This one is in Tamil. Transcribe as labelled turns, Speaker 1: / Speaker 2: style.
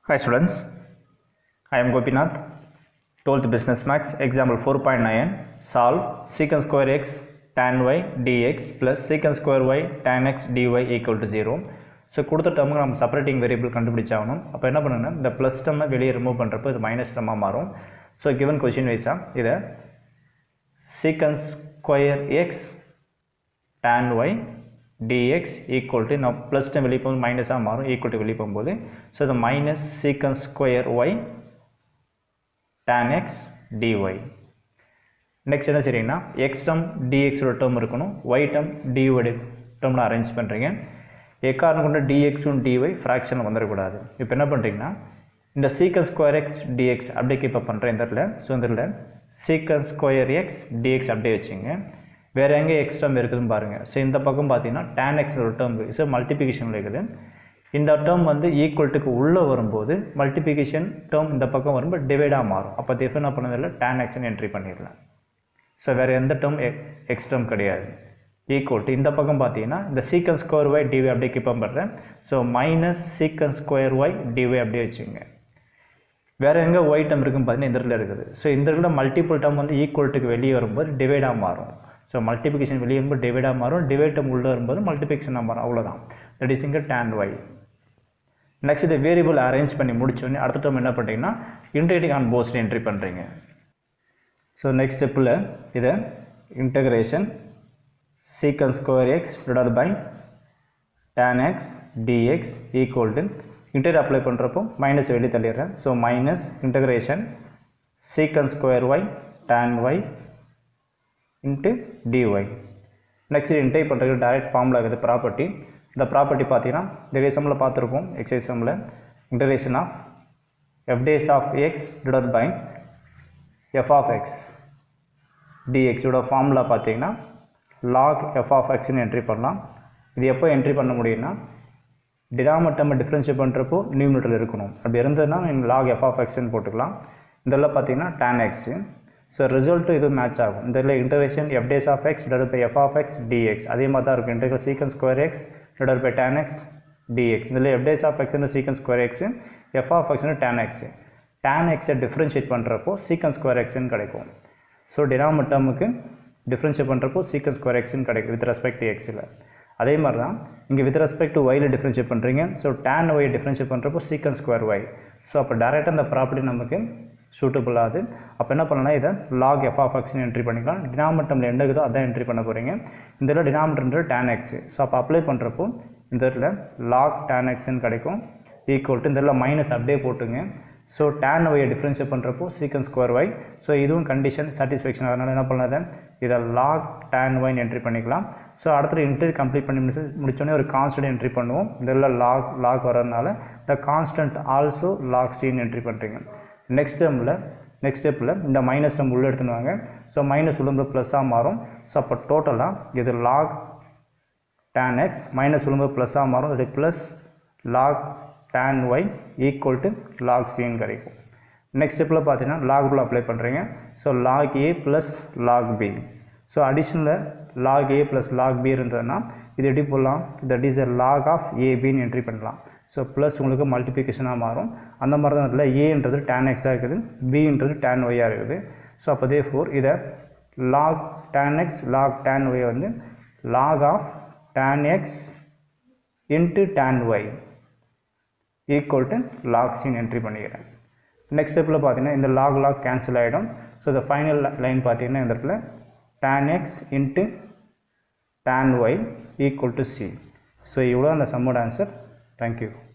Speaker 1: Hi students, I am Gopinath, 12th Business Max, example 4.9, solve secant square x tan y dx plus secant square y tan x dy equal to 0. So கொடுத்த டேர்முக்கு நம்ம செப்பரேட்டிங் வேரியபிள் கண்டுபிடிச்சாகணும் அப்போ என்ன பண்ணணும்னா இந்த ப்ளஸ் டேர்மை வெளியே ரிமூவ் பண்ணுறப்போ இது மைனஸ் டேர்மாக மாறும் ஸோ கிவன் கொஷின் வைஸாக இதை secant square x tan y dx equal to நான் ப்ளஸ் டேம் வெளியே போகும்போது மைனஸாக மாறும் ஈக்குவல் டு வெளியே போகும்போது ஸோ இது minus secant square y tan x dy next என்ன செய்றீங்கன்னா எக்ஸ் டேர்ம் டிஎக்ஸோட டேர்ம் இருக்கணும் ஒய் டேர்ம் டிஒட டேர்மில் அரேஞ்ச் பண்ணுறீங்க எக்காரணம் கொண்ட டிஎக்ஸும் டிஒய் ஃப்ராக்ஷனில் வந்துடக்கூடாது இப்போ என்ன பண்ணுறீங்கன்னா இந்த சீக்கன் ஸ்கொயர் எக்ஸ் டிஎக்ஸ் அப்படியே கீப் அப் பண்ணுறேன் இந்த இடத்துல ஸோ இந்த இடத்துல சீக்கன் ஸ்கொயர் எக்ஸ் டிஎக்ஸ் அப்படியே வச்சுங்க வேறு எங்கே எக்ஸ் டேர்ம் இருக்குதுன்னு பாருங்கள் ஸோ இந்த பக்கம் பார்த்தீங்கன்னா tan x ஒரு டேர்ம் இருக்குது ஸோ மல்டிபிகேஷனில் இருக்குது இந்த டேர்ம் வந்து ஈக்குவல்ட்டுக்கு உள்ளே வரும்போது மல்டிபிகேஷன் டேர்ம் இந்த பக்கம் வரும்போது டிவைடாக மாறும் அப்போ அது என்ன பண்ணதில்லை tan xன்னு என்ட்ரி பண்ணிடலாம் ஸோ வேறு எந்த டேர்ம் எக்ஸ் டேர்ம் கிடையாது ஈக்குவல் டு இந்த பக்கம் பார்த்தீங்கன்னா இந்த சீக்கன் ஸ்கொயர் ஒய் டிவி அப்படியே கீப் பண்ணுறேன் so minus secant square y dy அப்படியே வச்சுங்க வேறு எங்கே ஒய் டேர்ம் இருக்குன்னு பார்த்தீங்கன்னா இந்த இடத்துல இருக்குது ஸோ இந்த இடத்துல மல்டிபிள் டேர்ம் வந்து ஈக்குவல்ட்டுக்கு வெளியே வரும்போது டிவைடாக மாறும் ஸோ மல்டிபிகேஷன் வெளியே வரும்போது டிவைடாக மாறும் டிவைட் டேர்ம் உள்ளே வரும்போது மல்டிபிகேஷனாக மாறும் அவ்வளோதான் தட் இஸ் இங்கே டேன் ஒய் நெக்ஸ்ட் இது வேரியபிள் அரேஞ்ச் பண்ணி முடிச்சோடனே அடுத்த டேர்ம் என்ன பண்ணுறீங்கன்னா இன்டெகிரேட்டிங் ஆன் போஸ்ட் என்ட்ரி பண்ணுறீங்க ஸோ நெக்ஸ்ட் ஸ்டெப்பில் இதை integration secant square x divide by tan x dx equal to inter apply பண்ணுறப்போ மைனஸ் வெளியே தள்ளிடுறேன் so minus integration secant square y tan y into dy next இன்டை பண்ணுறதுக்கு டைரக்ட் ஃபார்மில் இருக்குது ப்ராப்பர்ட்டி இந்த ப்ராப்பர்ட்டி பார்த்தீங்கன்னா இந்த எக்ஸாம்பிள் பார்த்துருப்போம் எக்ஸைசமில் integration of f dash of x divide by f of x டிஎக்ஸோட ஃபார்முலா பார்த்தீங்கன்னா லாக் எஃப் ஆஃப் எக்ஸ்னு என்ட்ரி பண்ணலாம் இது எப்போ என்ட்ரி பண்ண முடியும்னா டினாமட்டமை டிஃப்ரென்ஷியேட் பண்ணுறப்போ நியூமினேட்டர் இருக்கணும் அப்படி இருந்ததுன்னா நீங்கள் லாக் எஃப் ஆஃப் எக்ஸ்ன்னு போட்டுக்கலாம் இதெல்லாம் பார்த்தீங்கன்னா டேன் எக்ஸு ஸோ ரிசல்ட்டும் இது மேட்ச் ஆகும் இந்த இதில் integration f dash of x divide by f of x dx அதே மாதிரி தான் இருக்கும் integral secant square x divide by tan x dx இதில் எஃப் டேஸ் ஆஃப் எக்ஸ்னு secant square x f of எக்ஸ்னு டேன் எக்ஸு டேன் எக்ஸை டிஃப்ரென்ஷியேட் பண்ணுறப்போ சீக்கன் ஸ்கொயர் எக்ஸ்ன்னு கிடைக்கும் ஸோ டினாமட்டமுக்கு டிஃப்ரென்ஷியேட் பண்ணுறப்போ சீக்கன் ஸ்கொயர் எக்ஸ்ன்னு கிடைக்கும் வித் ரெஸ்பெக்ட் டு எக்ஸில் அதே மாதிரி தான் இங்கே வித் ரெஸ்பெக்ட் டு ஒயில் டிஃப்ரென்ஷியேட் பண்ணுறீங்க ஸோ டேன் ஒய் டிஃப்ரென்ஷியேட் பண்ணுறப்போ சீக்கன் ஸ்கொயர் ஒய் ஸோ அப்போ டேரெக்டாக இந்த ப்ராப்பர்ட்டி நமக்கு சூட்டபுள் ஆகுது அப்போ என்ன பண்ணலாம் இதை லாக் எஃப் ஆஃப் எக்ஸ்னு என்ட்ரி பண்ணிக்கலாம் டினாமட்டமில் என்ன இருக்குதோ அதான் என்ட்ரி பண்ண போகிறீங்க இந்த இதில் டினாமட்டர் டேன் எக்ஸ் ஸோ அப்போ அப்ளை பண்ணுறப்போ இந்த இடத்துல லாக் டேன் எக்ஸ்ன்னு கிடைக்கும் ஈக்குவல் டு இந்த இடத்துல மைனஸ் அப்படியே போட்டுங்க ஸோ டேன் ஒய்யை டிஃப்ரென்ஷியேட் பண்ணுறப்போ சீக்கன் ஸ்கொயர் ஒய் ஸோ இதுவும் கண்டிஷன் சாட்டிஸ்ஃபேக்ஷன் அதனால் என்ன பண்ணாத இதை லாக் டேன் ஒய்னு என்ட்ரி பண்ணிக்கலாம் ஸோ அடுத்த இன்டர் கம்ப்ளீட் பண்ணி முடிச்சு முடிச்சோடனே ஒரு கான்ஸ்டன்ட் என்ட்ரி பண்ணுவோம் இதில் லாக் லாக் வரதுனால இந்த கான்ஸ்டன்ட் ஆல்சோ லாக் சீன் என்ட்ரி பண்ணுறீங்க நெக்ஸ்ட் டேர்மில் நெக்ஸ்ட் ஸ்டெப்பில் இந்த மைனஸ் டேர்ம் உள்ளே எடுத்துனுவாங்க ஸோ மைனஸ் உள்ள ப்ளஸ்ஸாக மாறும் ஸோ அப்போ டோட்டலாக இது லாக் டேன் எக்ஸ் மைனஸ் உள்ள ப்ளஸ்ஸாக மாறும் அது plus log tan y equal to log cன்னு கிடைக்கும் நெக்ஸ்ட் ஸ்டெப்பில் பார்த்தீங்கன்னா லாகுள்ள அப்ளை பண்ணுறீங்க so log a plus log b so அடிஷனில் log a plus log b இருந்ததுன்னா இது எப்படி போடலாம் that is a log of ஏபின்னு என்ட்ரி பண்ணலாம் ஸோ ப்ளஸ் உங்களுக்கு மல்டிப்ளிகேஷனாக மாறும் அந்த மாதிரி தான் இதில் ஏன்றது டேன் எக்ஸாக இருக்குது பின்றது டேன் ஒய்யாக இருக்குது ஸோ அப்போ தே ஃபோர் இதை log tan x log tan y வந்து log of tan x into tan y equal to log சீன் என்ட்ரி பண்ணிக்கிறேன் நெக்ஸ்ட் ஸ்டெப்பில் பார்த்தீங்கன்னா இந்த லாக் லாக் கேன்சல் ஆகிடும் ஸோ இந்த ஃபைனல் லைன் பார்த்தீங்கன்னா இந்த இடத்துல tan x into tan y equal to c so இவ்வளோ அந்த சம்மோட ஆன்சர் தேங்க்யூ